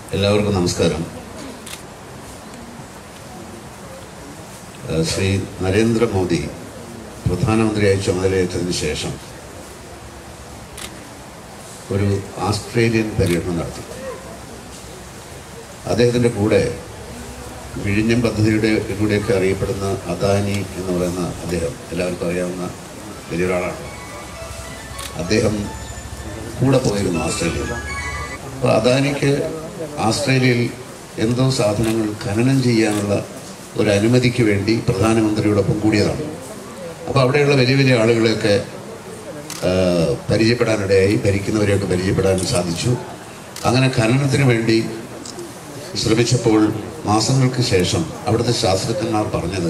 എല്ലാവർക്കും നമസ്കാരം ഏഹ് ശ്രീ നരേന്ദ്രമോദി പ്രധാനമന്ത്രിയായി ചുമതലയേറ്റതിന് ശേഷം ഒരു ആസ്ട്രേലിയൻ പര്യടനം നടത്തി അദ്ദേഹത്തിൻ്റെ കൂടെ വിഴിഞ്ഞം പദ്ധതിയുടെ കൂടെയൊക്കെ അറിയപ്പെടുന്ന അദാനി എന്ന് പറയുന്ന അദ്ദേഹം എല്ലാവർക്കും അറിയാവുന്ന വലിയൊരാളാണ് അദ്ദേഹം കൂടെ പോയിരുന്നു ആസ്ട്രേലിയയിൽ അപ്പോൾ അദാനിക്ക് ആസ്ട്രേലിയയിൽ എന്തോ സാധനങ്ങൾ ഖനനം ചെയ്യാനുള്ള ഒരു അനുമതിക്ക് വേണ്ടി പ്രധാനമന്ത്രിയോടൊപ്പം കൂടിയതാണ് അപ്പോൾ അവിടെയുള്ള വലിയ വലിയ ആളുകളെയൊക്കെ ആ, പരിചയപ്പെടാനിടയായി ഭരിക്കുന്നവരെയൊക്കെ പരിചയപ്പെടാൻ സാധിച്ചു അങ്ങനെ ഖനനത്തിന് വേണ്ടി ശ്രമിച്ചപ്പോൾ മാസങ്ങൾക്ക് ശേഷം അവിടുത്തെ ശാസ്ത്രജ്ഞന്മാർ പറഞ്ഞത്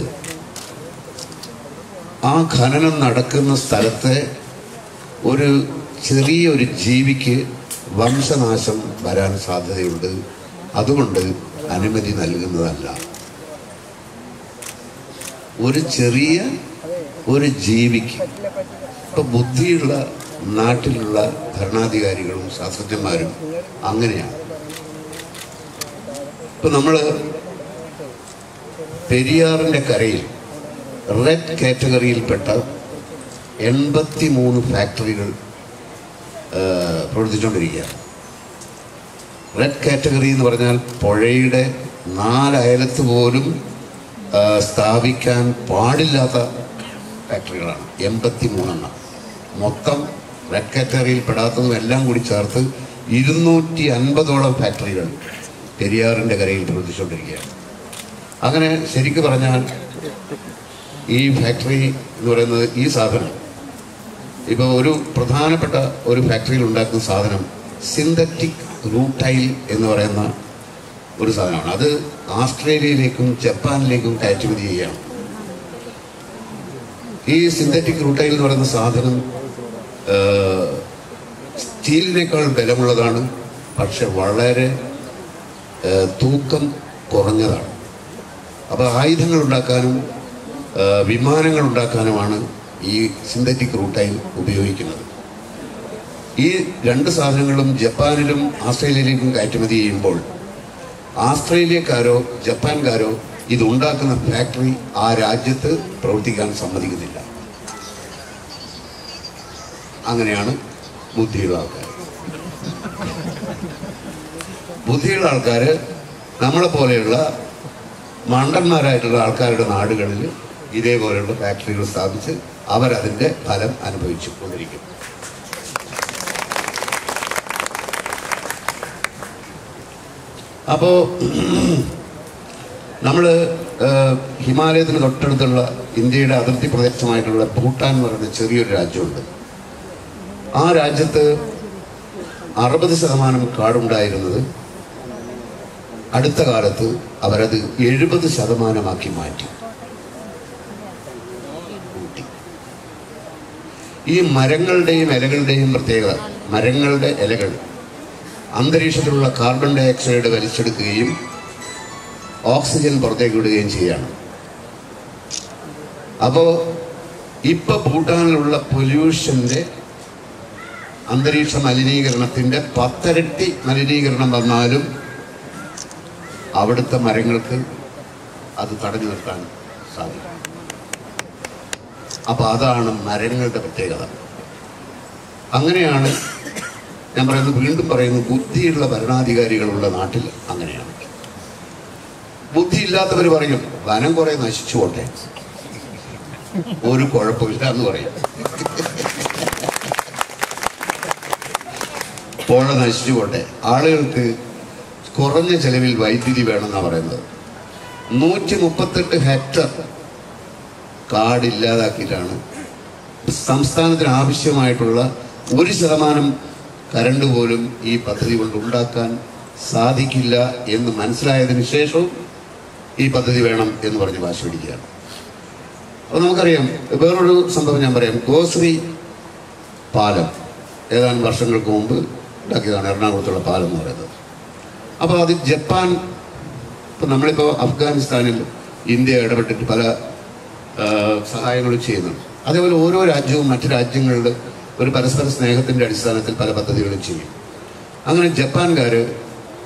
ആ ഖനനം നടക്കുന്ന സ്ഥലത്തെ ഒരു ചെറിയൊരു ജീവിക്ക് വംശനാശം വരാൻ സാധ്യതയുണ്ട് അതുകൊണ്ട് അനുമതി നൽകുന്നതല്ല ഒരു ചെറിയ ഒരു ജീവിക്ക് ഇപ്പൊ ബുദ്ധിയുള്ള നാട്ടിലുള്ള ഭരണാധികാരികളും ശാസ്ത്രജ്ഞന്മാരും അങ്ങനെയാണ് ഇപ്പൊ നമ്മള് പെരിയാറിന്റെ കരയിൽ റെഡ് കാറ്റഗറിയിൽപ്പെട്ട എൺപത്തി മൂന്ന് ഫാക്ടറികൾ ആ, പ്രവർത്തിച്ചുകൊണ്ടിരിക്കുകയാണ് റെഡ് കാറ്റഗറി എന്ന് പറഞ്ഞാൽ പുഴയുടെ നാലയലത്ത് പോലും ആ, സ്ഥാപിക്കാൻ പാടില്ലാത്ത ഫാക്ടറികളാണ് എൺപത്തി മൂന്നെണ്ണം മൊത്തം റെഡ് കാറ്റഗറിയിൽ പെടാത്തതും എല്ലാം കൂടി ചേർത്ത് ഇരുന്നൂറ്റി അൻപതോളം ഫാക്ടറികൾ പെരിയാറിൻ്റെ കരയിൽ പ്രവർത്തിച്ചുകൊണ്ടിരിക്കുകയാണ് അങ്ങനെ ശരിക്കു പറഞ്ഞാൽ ഈ ഫാക്ടറി എന്ന് പറയുന്നത് ഈ സാധനം ഇപ്പോൾ ഒരു പ്രധാനപ്പെട്ട ഒരു ഫാക്ടറിയിൽ ഉണ്ടാക്കുന്ന സാധനം സിന്തറ്റിക് റൂട്ടൈൽ എന്ന് പറയുന്ന ഒരു സാധനമാണ് അത് ആസ്ട്രേലിയയിലേക്കും ജപ്പാനിലേക്കും കയറ്റുമതി ചെയ്യുകയാണ് ഈ സിന്തറ്റിക് റൂട്ടൈൽ എന്ന് പറയുന്ന സാധനം ആ, സ്റ്റീലിനേക്കാൾ ബലമുള്ളതാണ് പക്ഷെ വളരെ ആ, തൂക്കം കുറഞ്ഞതാണ് അപ്പോൾ ആയുധങ്ങൾ ഉണ്ടാക്കാനും ആ, വിമാനങ്ങൾ ഉണ്ടാക്കാനുമാണ് ഈ സിന്തറ്റിക് റൂട്ടൈൽ ഉപയോഗിക്കുന്നത് ഈ രണ്ട് സാധനങ്ങളും ജപ്പാനിലും ആസ്ട്രേലിയയിലേക്കും കയറ്റുമതി ചെയ്യുമ്പോൾ ആസ്ട്രേലിയക്കാരോ ജപ്പാൻകാരോ ഇതുണ്ടാക്കുന്ന ഫാക്ടറി ആ രാജ്യത്ത് പ്രവർത്തിക്കാൻ സമ്മതിക്കുന്നില്ല അങ്ങനെയാണ് ബുദ്ധിയുള്ള ആൾക്കാർ ബുദ്ധിയുള്ള ആൾക്കാർ നമ്മളെ പോലെയുള്ള മണ്ടന്മാരായിട്ടുള്ള ആൾക്കാരുടെ നാടുകളിൽ ഇതേപോലെയുള്ള ഫാക്ടറികൾ സ്ഥാപിച്ച് അവരതിൻ്റെ ഫലം അനുഭവിച്ചു കൊണ്ടിരിക്കും അപ്പോൾ നമ്മൾ ഹിമാലയത്തിന് തൊട്ടടുത്തുള്ള ഇന്ത്യയുടെ അതിർത്തി പ്രദേശമായിട്ടുള്ള ഭൂട്ടാൻ എന്ന് പറയുന്ന ചെറിയൊരു രാജ്യമുണ്ട് ആ രാജ്യത്ത് അറുപത് ശതമാനം കാടുണ്ടായിരുന്നത് അടുത്ത കാലത്ത് അവരത് എഴുപത് ശതമാനമാക്കി മാറ്റി കൂട്ടി. ഈ മരങ്ങളുടെയും ഇലകളുടെയും പ്രത്യേകത മരങ്ങളുടെ ഇലകൾ അന്തരീക്ഷത്തിലുള്ള കാർബൺ ഡൈ ഓക്സൈഡ് വലിച്ചെടുക്കുകയും ഓക്സിജൻ പുറത്തേക്ക് വിടുകയും ചെയ്യാണ് അപ്പോൾ ഇപ്പൊ ഭൂട്ടാനിലുള്ള പൊല്യൂഷന്റെ അന്തരീക്ഷ മലിനീകരണത്തിന്റെ പത്തരട്ടി മലിനീകരണം വന്നാലും അവിടുത്തെ മരങ്ങൾക്ക് അത് തടഞ്ഞു നിർത്താൻ സാധിക്കും അപ്പൊ അതാണ് മരങ്ങളുടെ പ്രത്യേകത അങ്ങനെയാണ് ഞാൻ പറയുന്നത് വീണ്ടും പറയുന്നു ബുദ്ധിയുള്ള ഭരണാധികാരികളുള്ള നാട്ടിൽ അങ്ങനെയാണ് ബുദ്ധിയില്ലാത്തവർ പറയും വനം കുറെ നശിച്ചു പോട്ടെ ഒരു കുഴപ്പമില്ല എന്ന് പറയും പുഴ നശിച്ചു പോട്ടെ ആളുകൾക്ക് കുറഞ്ഞ ചെലവിൽ വൈദ്യുതി വേണമെന്നാണ് പറയുന്നത് നൂറ്റി മുപ്പത്തെട്ട് ഹെക്ടർ കാടില്ലാതാക്കിയിട്ടാണ് സംസ്ഥാനത്തിന് ആവശ്യമായിട്ടുള്ള ഒരു ശതമാനം കരണ്ട് പോലും ഈ പദ്ധതി കൊണ്ട് ഉണ്ടാക്കാൻ സാധിക്കില്ല എന്ന് മനസ്സിലായതിനു ശേഷവും ഈ പദ്ധതി വേണം എന്ന് പറഞ്ഞ് വാശി പിടിക്കുകയാണ് അപ്പോൾ നമുക്കറിയാം വേറൊരു സംഭവം ഞാൻ പറയാം ഗോശ്രീ പാലം ഏതാനും വർഷങ്ങൾക്ക് മുമ്പ് ഉണ്ടാക്കിയതാണ് എറണാകുളത്തുള്ള പാലം എന്ന് പറയുന്നത് അപ്പോൾ അത് ജപ്പാൻ ഇപ്പം നമ്മളിപ്പോൾ അഫ്ഗാനിസ്ഥാനിൽ ഇന്ത്യ ഇടപെട്ടിട്ട് പല ആ, സഹായങ്ങളും ചെയ്യുന്നുണ്ട് അതേപോലെ ഓരോ രാജ്യവും മറ്റു രാജ്യങ്ങളിൽ ഒരു പരസ്പര സ്നേഹത്തിൻ്റെ അടിസ്ഥാനത്തിൽ പല പദ്ധതികളും ചെയ്യും അങ്ങനെ ജപ്പാൻകാർ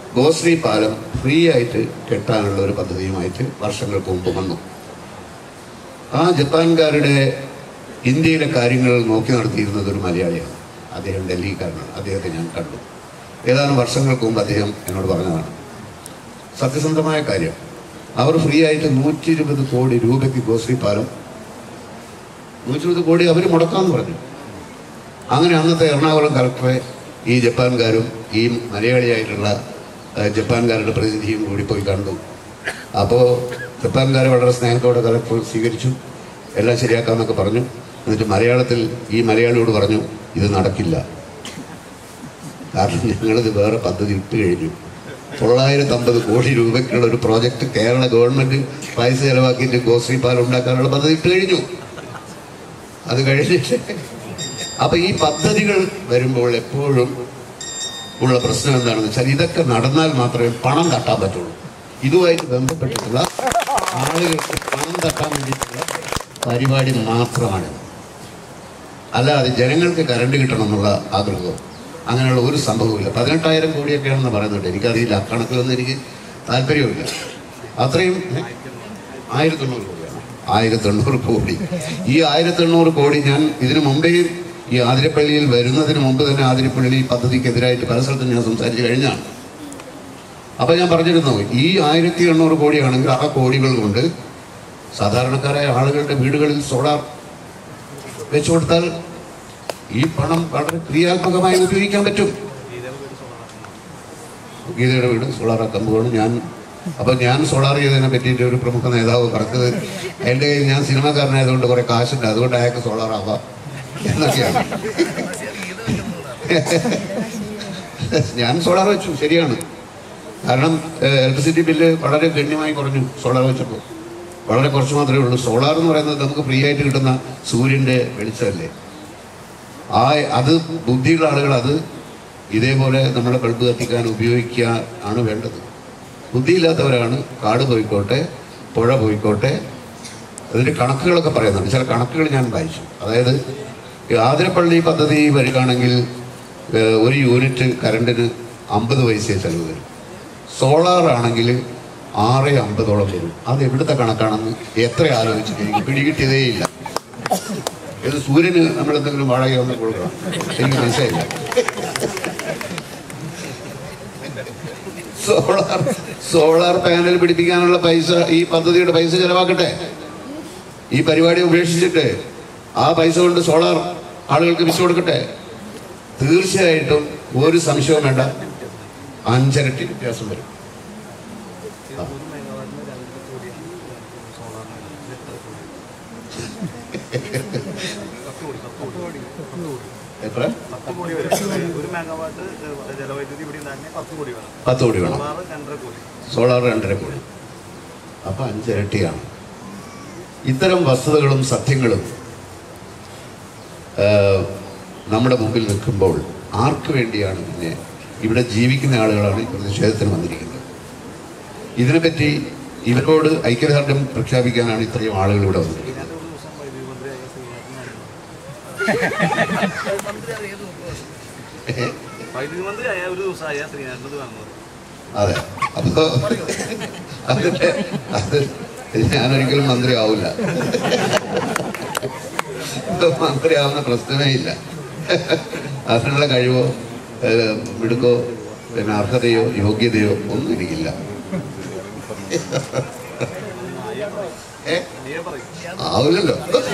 ഗോശ്രീ പാലം ഫ്രീ ആയിട്ട് കെട്ടാനുള്ള ഒരു പദ്ധതിയുമായിട്ട് വർഷങ്ങൾക്ക് മുമ്പ് വന്നു ആ ജപ്പാൻകാരുടെ ഇന്ത്യയിലെ കാര്യങ്ങൾ നോക്കി നടത്തിയിരുന്നത് ഒരു മലയാളിയാണ് അദ്ദേഹം ഡൽഹിക്കാരനാണ് അദ്ദേഹത്തെ ഞാൻ കണ്ടു ഏതാനും വർഷങ്ങൾക്ക് മുമ്പ് അദ്ദേഹം എന്നോട് പറഞ്ഞതാണ് സത്യസന്ധമായ കാര്യം അവർ ഫ്രീ ആയിട്ട് നൂറ്റി ഇരുപത് കോടി രൂപയ്ക്ക് ഗോശ്രീ പാലം നൂറ്റി ഇരുപത് കോടി അവർ മുടക്കാമെന്ന് പറഞ്ഞു അങ്ങനെ അന്നത്തെ എറണാകുളം കളക്ടറെ ഈ ജപ്പാൻകാരും ഈ മലയാളിയായിട്ടുള്ള ഏഹ്, ജപ്പാൻകാരുടെ പ്രതിനിധിയും കൂടി പോയി കണ്ടു അപ്പോൾ ജപ്പാൻകാർ വളരെ സ്നേഹത്തോടെ കളക്ടർ സ്വീകരിച്ചു എല്ലാം ശരിയാക്കാമെന്നൊക്കെ പറഞ്ഞു എന്നിട്ട് മലയാളത്തിൽ ഈ മലയാളിയോട് പറഞ്ഞു ഇത് നടക്കില്ല കാരണം ഞങ്ങളിത് വേറെ പദ്ധതി ഇട്ട് കഴിഞ്ഞു തൊള്ളായിരത്തി അമ്പത് കോടി രൂപയ്ക്കുള്ള ഒരു പ്രോജക്റ്റ് കേരള ഗവൺമെന്റ് പൈസ ചെലവാക്കിയിട്ട് ഗോശ്രീ പാലം ഉണ്ടാക്കാനുള്ള പദ്ധതി ഇട്ട് കഴിഞ്ഞു അത് കഴിഞ്ഞിട്ട് അപ്പൊ ഈ പദ്ധതികൾ വരുമ്പോൾ എപ്പോഴും ഉള്ള പ്രശ്നം എന്താണെന്ന് വെച്ചാൽ ഇതൊക്കെ നടന്നാൽ മാത്രമേ പണം തട്ടാൻ പറ്റുള്ളൂ ഇതുമായിട്ട് ബന്ധപ്പെട്ടിട്ടുള്ള ആളുകൾക്ക് പണം തട്ടാൻ വേണ്ടിയിട്ടുള്ള പരിപാടി മാത്രമാണ് അല്ലാതെ ജനങ്ങൾക്ക് കറണ്ട് കിട്ടണം എന്നുള്ള ആഗ്രഹമോ അങ്ങനെയുള്ള ഒരു സംഭവമില്ല പതിനെട്ടായിരം കോടിയൊക്കെയാണെന്ന് പറയുന്നുണ്ട് എനിക്കറിയില്ല അക്കണക്കിലൊന്നും എനിക്ക് താല്പര്യമില്ല അത്രയും ഏ? ആയിരത്തി എണ്ണൂറ് കോടിയാണ് ആയിരത്തി എണ്ണൂറ് കോടി ഈ ആയിരത്തി എണ്ണൂറ് കോടി ഞാൻ ഇതിനു മുമ്പേ ഈ ആതിരപ്പള്ളിയിൽ വരുന്നതിന് മുമ്പ് തന്നെ ആതിരപ്പള്ളി പദ്ധതിക്കെതിരായിട്ട് പല സ്ഥലത്തും ഞാൻ സംസാരിച്ചു കഴിഞ്ഞാണ് അപ്പൊ ഞാൻ പറഞ്ഞിരുന്നു ഈ ആയിരത്തി എണ്ണൂറ് കോടിയാണെങ്കിൽ ആ കോടികൾ കൊണ്ട് സാധാരണക്കാരായ ആളുകളുടെ വീടുകളിൽ സോളാർ വെച്ചു കൊടുത്താൽ ഈ പണം വളരെ ക്രിയാത്മകമായി ഉപയോഗിക്കാൻ പറ്റും ഗീതയുടെ വീട് സോളാറാക്കാൻ പോവാണ് ഞാൻ അപ്പൊ ഞാൻ സോളാർ ചെയ്തതിനെ പറ്റിയിട്ട് ഒരു പ്രമുഖ നേതാവ് പറഞ്ഞത് എൻ്റെ കയ്യിൽ ഞാൻ സിനിമാക്കാരനായതുകൊണ്ട് കുറെ കാശുണ്ട് അതുകൊണ്ട് അയാൾക്ക് സോളാർ ആവാം എന്നൊക്കെയാണ് ഞാൻ സോളാർ വെച്ചു ശരിയാണ് കാരണം ഇലക്ട്രിസിറ്റി ബില്ല് വളരെ ഗണ്യമായി കുറഞ്ഞു സോളാർ വെച്ചപ്പോൾ വളരെ കുറച്ച് മാത്രമേ ഉള്ളൂ സോളാർ എന്ന് പറയുന്നത് നമുക്ക് ഫ്രീ ആയിട്ട് കിട്ടുന്ന സൂര്യന്റെ വെളിച്ചമല്ലേ ആ അത് ബുദ്ധിയുള്ള ആളുകൾ അത് ഇതേപോലെ നമ്മുടെ ബൾബ് കത്തിക്കാൻ ഉപയോഗിക്കുക ആണ് വേണ്ടത് ബുദ്ധിയില്ലാത്തവരാണ് കാട് പോയിക്കോട്ടെ പുഴ പോയിക്കോട്ടെ അതിൻ്റെ കണക്കുകളൊക്കെ പറയുന്നുണ്ട് ചില കണക്കുകൾ ഞാൻ വായിച്ചു അതായത് ഈ ആതിരപ്പള്ളി പദ്ധതി വരികയാണെങ്കിൽ ഏഹ്, ഒരു യൂണിറ്റ് കറണ്ടിന് അമ്പത് പൈസയെ ചെലവ് വരും സോളാർ ആണെങ്കിൽ ആറ് അമ്പതോളം വരും അത് എവിടുത്തെ കണക്കാണെന്ന് എത്ര ആലോചിച്ചിട്ട് എനിക്ക് പിടികിട്ടിയതേ ഇല്ല ഇത് സൂര്യന് നമ്മൾ എന്തെങ്കിലും വാടക ഒന്ന് കൊടുക്കണം എനിക്ക് മനസ്സിലായില്ല സോളാർ സോളാർ പാനൽ പിടിപ്പിക്കാനുള്ള പൈസ ഈ പദ്ധതിയുടെ പൈസ ചെലവാക്കട്ടെ ഈ പരിപാടി ഉപേക്ഷിച്ചിട്ട് ആ പൈസ കൊണ്ട് സോളാർ ആളുകൾക്ക് വിസ കൊടുക്കട്ടെ തീർച്ചയായിട്ടും ഒരു സംശയവും വേണ്ട അഞ്ചരട്ടി വ്യത്യാസം വരും ആ. എത്ര പത്ത് കോടി വരും ഒരു മെഗാവാട്ട് ജലവൈദ്യുതി ഇവിടെ തന്നെ പത്ത് കോടി വേണം പത്ത് കോടി വേണം സോളാർ രണ്ടര കോടി സോളാർ രണ്ടര കോടി അപ്പൊ അഞ്ചിരട്ടിയാണ് ഇത്തരം വസ്തുതകളും സത്യങ്ങളും ആ, നമ്മുടെ മുമ്പിൽ നിൽക്കുമ്പോൾ ആർക്ക് വേണ്ടിയാണ് പിന്നെ ഇവിടെ ജീവിക്കുന്ന ആളുകളാണ് ഈ പ്രതിഷേധത്തിന് വന്നിരിക്കുന്നത് ഇതിനെപ്പറ്റി ഇവരോട് ഐക്യദാർഢ്യം പ്രഖ്യാപിക്കാനാണ് ഇത്രയും ആളുകൾ ഇവിടെ വന്നിരിക്കുന്നത് ഇതിനകത്ത് ഒരു ദിവസം വൈദ്യുതി മന്ത്രിയായ ശ്രീനാഥൻ വൈദ്യുതി മന്ത്രിയായ ഒരു ദിവസമായ ശ്രീനാഥൻ കാണുന്നത് അതെ അപ്പോ അതിന്റെ അത് ഞാനൊരിക്കലും മന്ത്രി ആവില്ല മന്ത്രി ആവുന്ന പ്രശ്നമേ ഇല്ല അതിനുള്ള കഴിവോ ഏഹ്, മിടുക്കോ പിന്നെ അർഹതയോ യോഗ്യതയോ ഒന്നും എനിക്കില്ല ഏ നീയെ പറയും ആവില്ലല്ലോ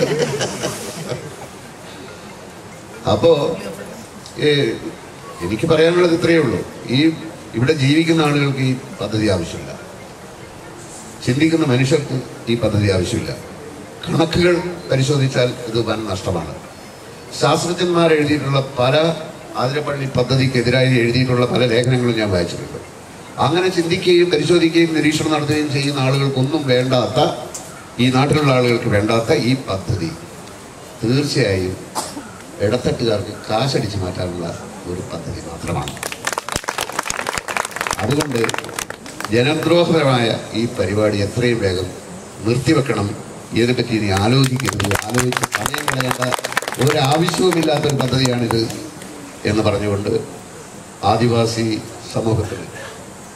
അപ്പോ ഏ, എനിക്ക് പറയാനുള്ളത് ഇത്രയേ ഉള്ളൂ ഈ ഇവിടെ ജീവിക്കുന്ന ആളുകൾക്ക് ഈ പദ്ധതി ആവശ്യമില്ല ചിന്തിക്കുന്ന മനുഷ്യർക്ക് ഈ പദ്ധതി ആവശ്യമില്ല കണക്കുകൾ പരിശോധിച്ചാൽ ഇത് വൻ നഷ്ടമാണ് ശാസ്ത്രജ്ഞന്മാർ എഴുതിയിട്ടുള്ള പല ആതിരപ്പള്ളി പദ്ധതിക്കെതിരായി എഴുതിയിട്ടുള്ള പല ലേഖനങ്ങളും ഞാൻ വായിച്ചിട്ടുണ്ട് അങ്ങനെ ചിന്തിക്കുകയും പരിശോധിക്കുകയും നിരീക്ഷണം നടത്തുകയും ചെയ്യുന്ന ആളുകൾക്കൊന്നും വേണ്ടാത്ത ഈ നാട്ടിലുള്ള ആളുകൾക്ക് വേണ്ടാത്ത ഈ പദ്ധതി തീർച്ചയായും ഇടത്തട്ടുകാർക്ക് കാശടിച്ചു മാറ്റാനുള്ള ഒരു പദ്ധതി മാത്രമാണ് അതുകൊണ്ട് ജനദ്രോഹപരമായ ഈ പരിപാടി എത്രയും വേഗം നിർത്തിവെക്കണം ഇതിനെപ്പറ്റി ഇനി ആലോചിക്കരുത് ആലോചിച്ച് സമയം കളയേണ്ട ഒരാവശ്യവുമില്ലാത്തൊരു പദ്ധതിയാണിത് എന്ന് പറഞ്ഞുകൊണ്ട് ആദിവാസി സമൂഹത്തിൽ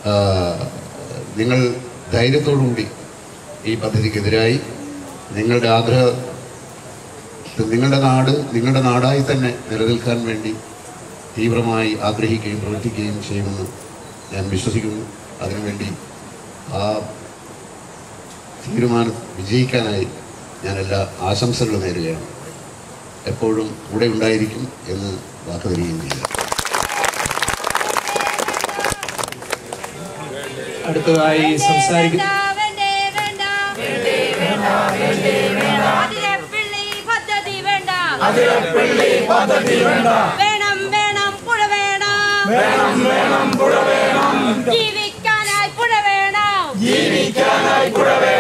ആ, നിങ്ങൾ ധൈര്യത്തോടുകൂടി ഈ പദ്ധതിക്കെതിരായി നിങ്ങളുടെ ആഗ്രഹ നിങ്ങളുടെ നാട് നിങ്ങളുടെ നാടായി തന്നെ നിലനിൽക്കാൻ വേണ്ടി തീവ്രമായി ആഗ്രഹിക്കുകയും പ്രവർത്തിക്കുകയും ചെയ്യുമെന്ന് ഞാൻ വിശ്വസിക്കുന്നു അതിനുവേണ്ടി ആ തീരുമാനം വിജയിക്കാനായി ഞാൻ എല്ലാ ആശംസകളും നേരുകയാണ് എപ്പോഴും കൂടെ ഉണ്ടായിരിക്കും എന്ന് വാക്ക് തരികയും ചെയ്യുക അടുത്തതായി സംസാരിക്കും പദ്ധതി വേണ്ട വേണം വേണം പുഴ വേണം ജീവിക്കാനായി പുഴ വേണം